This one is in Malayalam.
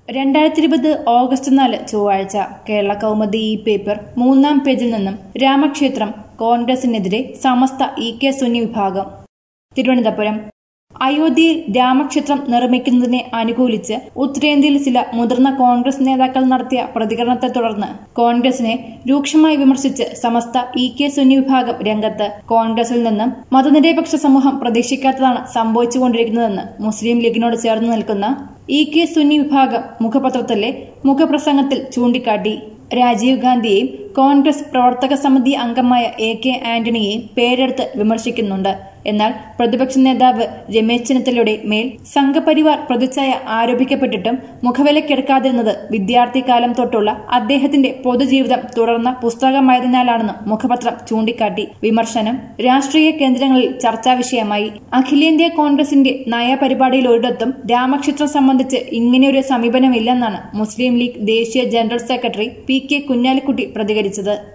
രണ്ടായിരത്തി ഇരുപത് ഓഗസ്റ്റ് നാല് ചൊവ്വാഴ്ച കേരള കൗമുദി ഈ പേപ്പർ മൂന്നാം പേജിൽ നിന്നും രാമക്ഷേത്രം കോൺഗ്രസിനെതിരെ സമസ്ത ഇ കെ സുന്നി വിഭാഗം തിരുവനന്തപുരം അയോധ്യയിൽ രാമക്ഷേത്രം നിർമ്മിക്കുന്നതിനെ അനുകൂലിച്ച് ഉത്തരേന്ത്യയിൽ ചില മുതിർന്ന കോൺഗ്രസ് നേതാക്കൾ നടത്തിയ പ്രതികരണത്തെ തുടർന്ന് കോൺഗ്രസിനെ രൂക്ഷമായി വിമർശിച്ച് സമസ്ത ഇ കെ സുന്നി വിഭാഗം രംഗത്ത് കോൺഗ്രസിൽ നിന്നും മതനിരപേക്ഷ സമൂഹം പ്രതീക്ഷിക്കാത്തതാണ് സംഭവിച്ചുകൊണ്ടിരിക്കുന്നതെന്ന് മുസ്ലിം ലീഗിനോട് ചേർന്ന് നിൽക്കുന്ന ഇ കെ സുന്നി വിഭാഗം മുഖപത്രത്തിലെ മുഖപ്രസംഗത്തിൽ ചൂണ്ടിക്കാട്ടി രാജീവ് ഗാന്ധിയെയും കോൺഗ്രസ് പ്രവർത്തക സമിതി അംഗമായ എ കെ ആന്റണിയെയും പേരെടുത്ത് വിമർശിക്കുന്നുണ്ട് എന്നാൽ പ്രതിപക്ഷ നേതാവ് രമേശ് ചെന്നിത്തലയുടെ മേൽ സംഘപരിവാർ പ്രതിച്ഛായ ആരോപിക്കപ്പെട്ടിട്ടും മുഖവിലക്കെടുക്കാതിരുന്നത് വിദ്യാർത്ഥി കാലം തൊട്ടുള്ള അദ്ദേഹത്തിന്റെ പൊതുജീവിതം തുടർന്ന പുസ്തകമായതിനാലാണെന്നും മുഖപത്രം ചൂണ്ടിക്കാട്ടി വിമർശനം രാഷ്ട്രീയ കേന്ദ്രങ്ങളിൽ ചർച്ചാ വിഷയമായി അഖിലേന്ത്യാ കോൺഗ്രസിന്റെ നയപരിപാടിയിൽ ഒരിടത്തും രാമക്ഷേത്രം സംബന്ധിച്ച് ഇങ്ങനെയൊരു സമീപനമില്ലെന്നാണ് മുസ്ലിം ലീഗ് ദേശീയ general secretary P K Kunhalikutty പ്രതികരിച്ചത്